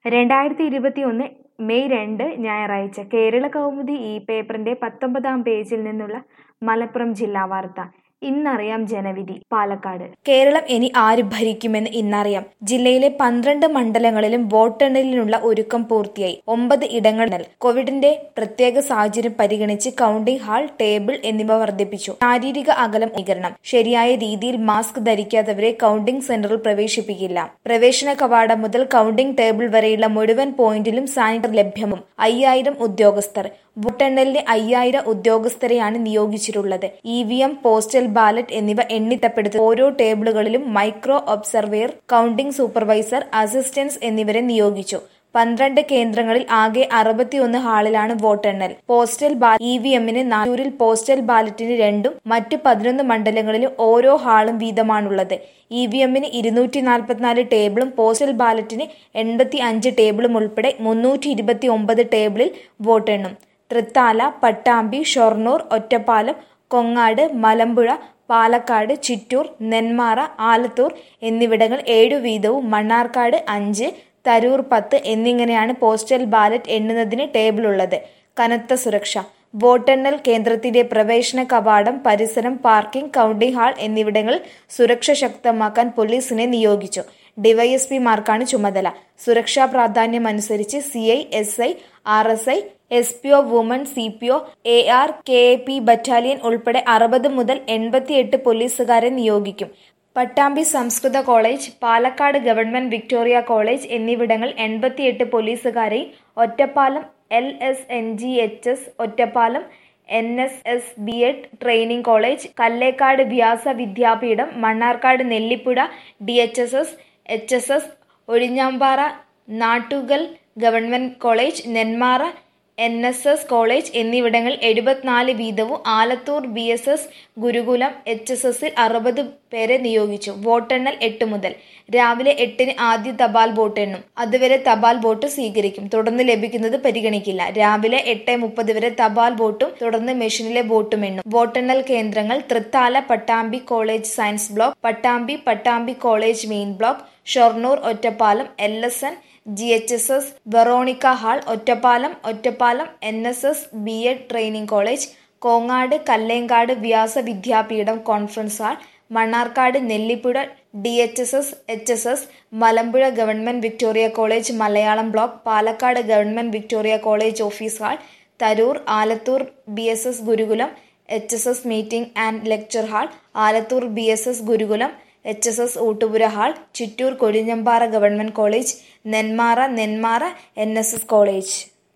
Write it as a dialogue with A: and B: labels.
A: രണ്ടായിരത്തി ഇരുപത്തിയൊന്ന് മെയ് രണ്ട് ഞായറാഴ്ച കേരള കൗമുദി ഈ പേപ്പറിന്റെ പത്തൊമ്പതാം പേജിൽ നിന്നുള്ള മലപ്പുറം ജില്ലാ വാർത്ത ഇന്നറിയാം ജനവിധി പാലക്കാട്
B: കേരളം ഇനി ആര് ഭരിക്കുമെന്ന് ഇന്നറിയാം ജില്ലയിലെ പന്ത്രണ്ട് മണ്ഡലങ്ങളിലും വോട്ടെണ്ണലിനുള്ള ഒരുക്കം പൂർത്തിയായി ഒമ്പത് ഇടങ്ങളിൽ കോവിഡിന്റെ പ്രത്യേക സാഹചര്യം പരിഗണിച്ച് കൗണ്ടിംഗ് ഹാൾ ടേബിൾ എന്നിവ വർദ്ധിപ്പിച്ചു ശാരീരിക അകലം സ്വീകരണം ശരിയായ രീതിയിൽ മാസ്ക് ധരിക്കാത്തവരെ കൗണ്ടിംഗ് സെന്ററിൽ പ്രവേശിപ്പിക്കില്ല പ്രവേശന കവാടം മുതൽ കൗണ്ടിംഗ് ടേബിൾ വരെയുള്ള മുഴുവൻ പോയിന്റിലും സാനിറ്റൈസർ ലഭ്യവും അയ്യായിരം ഉദ്യോഗസ്ഥർ വോട്ടെണ്ണലിന് അയ്യായിരം ഉദ്യോഗസ്ഥരെയാണ് നിയോഗിച്ചിട്ടുള്ളത് E V M postal ballot എന്നിവ എണ്ണിത്തപ്പെടുത്തി ഓരോ ടേബിളുകളിലും micro observer counting supervisor assistants എന്നിവരെ നിയോഗിച്ചു പന്ത്രണ്ട് കേന്ദ്രങ്ങളിൽ ആകെ അറുപത്തിയൊന്ന് ഹാളിലാണ് വോട്ടെണ്ണൽ പോസ്റ്റൽ ബാലറ്റ് ഇ വി എമ്മിന് നാനൂരിൽ പോസ്റ്റൽ ബാലറ്റിന് രണ്ടും മറ്റു പതിനൊന്ന് മണ്ഡലങ്ങളിലും ഓരോ ഹാളും വീതമാണുള്ളത് ഇ വി എമ്മിന് ഇരുന്നൂറ്റി നാൽപ്പത്തിനാല് ടേബിളും പോസ്റ്റൽ ബാലറ്റിന് എൺപത്തി അഞ്ച് ടേബിളും ഉൾപ്പെടെ മുന്നൂറ്റി ഇരുപത്തി ഒമ്പത് ടേബിളിൽ വോട്ടെണ്ണും തൃത്താല പട്ടാമ്പി ഷൊർണൂർ ഒറ്റപ്പാലം കൊങ്ങാട് മലമ്പുഴ പാലക്കാട് ചിറ്റൂർ നെന്മാറ ആലത്തൂർ എന്നിവിടങ്ങൾ ഏഴു വീതവും മണ്ണാർക്കാട് അഞ്ച് തരൂർ പത്ത് എന്നിങ്ങനെയാണ് പോസ്റ്റൽ ബാലറ്റ് എണ്ണുന്നതിന് ടേബിളുള്ളത് കനത്ത സുരക്ഷ വോട്ടെണ്ണൽ കേന്ദ്രത്തിന്റെ പ്രവേശന കവാടം പരിസരം പാർക്കിംഗ് കൗണ്ടിംഗ് ഹാൾ എന്നിവിടങ്ങളിൽ സുരക്ഷ ശക്തമാക്കാൻ പോലീസിനെ നിയോഗിച്ചു ഡിവൈഎസ്പിമാർക്കാണ് ചുമതല സുരക്ഷാ പ്രാധാന്യം അനുസരിച്ച് C I S I R S I S P O woman C P O A R K A P battalion ഉൾപ്പെടെ അറുപത് മുതൽ എൺപത്തിയെട്ട് പോലീസുകാരെ നിയോഗിക്കും Pattambi Sanskrit college Palakkad government Victoria college എന്നിവിടങ്ങളിൽ എൺപത്തിയെട്ട് പോലീസുകാരെയും Ottapalam L S N G H S Ottapalam N S S B Ed training college Kallekkad Vyasa Vidyapeetham Mannarkkad Nellipuzha D H S S H S S Ozhinjampara Nattukal government college Nenmara N S S college എന്നിവിടങ്ങളിൽ എഴുപത്തിനാല് വീതവും Alathur B S S Gurukulam H S എസിൽ അറുപത് പേരെ നിയോഗിച്ചു വോട്ടെണ്ണൽ എട്ട് മുതൽ രാവിലെ എട്ടിന് ആദ്യ തപാൽ വോട്ട് എണ്ണും അതുവരെ തപാൽ വോട്ട് സ്വീകരിക്കും തുടർന്ന് ലഭിക്കുന്നത് പരിഗണിക്കില്ല രാവിലെ എട്ട് മുപ്പത് വരെ തപാൽ വോട്ടും തുടർന്ന് മെഷീനിലെ വോട്ടും എണ്ണും വോട്ടെണ്ണൽ കേന്ദ്രങ്ങൾ Thrithala Pattambi college science block Pattambi Pattambi college main block Shoranur Ottapalam L S N G H S S Veronica hall Ottapalam Ottapalam N S S B Ed training college Kongad Kallenkad Vyasa Vidyapeetham conference hall Mannarkkad Nellipuzha D H S S H S S Malampuzha government Victoria college Malayalam block Palakkad government Victoria college office hall Tarur Alathur B S S Gurukulam H S S meeting and lecture hall Alathur B S S Gurukulam H S S ഊട്ടുപുര hall Chittur Kozhinjampara government college Nenmara Nenmara N S S college